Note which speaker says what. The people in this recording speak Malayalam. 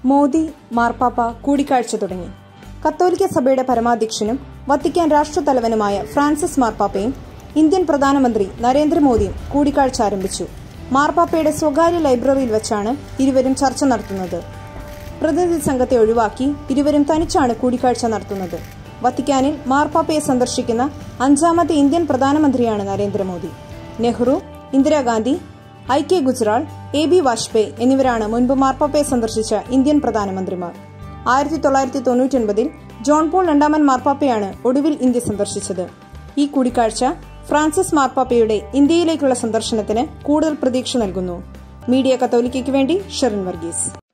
Speaker 1: മോദി മാർപ്പാപ്പ കൂടിക്കാഴ്ച തുടങ്ങി കത്തോലിക്ക സഭയുടെ പരമാധ്യക്ഷനും വത്തിക്കാൻ രാഷ്ട്രതലവനുമായ ഫ്രാൻസിസ് മാർപ്പാപ്പയും ഇന്ത്യൻ പ്രധാനമന്ത്രി നരേന്ദ്രമോദിയും കൂടിക്കാഴ്ച ആരംഭിച്ചു മാർപ്പാപ്പയുടെ സ്വകാര്യ ലൈബ്രറിയിൽ വെച്ചാണ് ഇരുവരും ചർച്ച നടത്തുന്നത് പ്രതിനിധി സംഘത്തെ ഒഴിവാക്കി ഇരുവരും തനിച്ചാണ് കൂടിക്കാഴ്ച നടത്തുന്നത് വത്തിക്കാനിൽ മാർപ്പാപ്പയെ സന്ദർശിക്കുന്ന അഞ്ചാമത്തെ ഇന്ത്യൻ പ്രധാനമന്ത്രിയാണ് Narendra Modi Nehru Indira Gandhi I K Gujral A B Vajpayee എന്നിവരാണ് മുൻപ് മാർപ്പാപ്പയെ സന്ദർശിച്ച ഇന്ത്യൻ പ്രധാനമന്ത്രിമാർ ആയിരത്തി തൊള്ളായിരത്തി തൊണ്ണൂറ്റൊൻപതിൽ ജോൺ പോൾ രണ്ടാമൻ മാർപ്പാപ്പയാണ് ഒടുവിൽ ഇന്ത്യ സന്ദർശിച്ചത് ഈ കൂടിക്കാഴ്ച ഫ്രാൻസിസ് മാർപ്പാപ്പയുടെ ഇന്ത്യയിലേക്കുള്ള സന്ദർശനത്തിന് കൂടുതൽ പ്രതീക്ഷ നൽകുന്നു മീഡിയ കത്തോലിക്കയ്ക്ക് വേണ്ടി ഷെറിൻ വർഗീസ്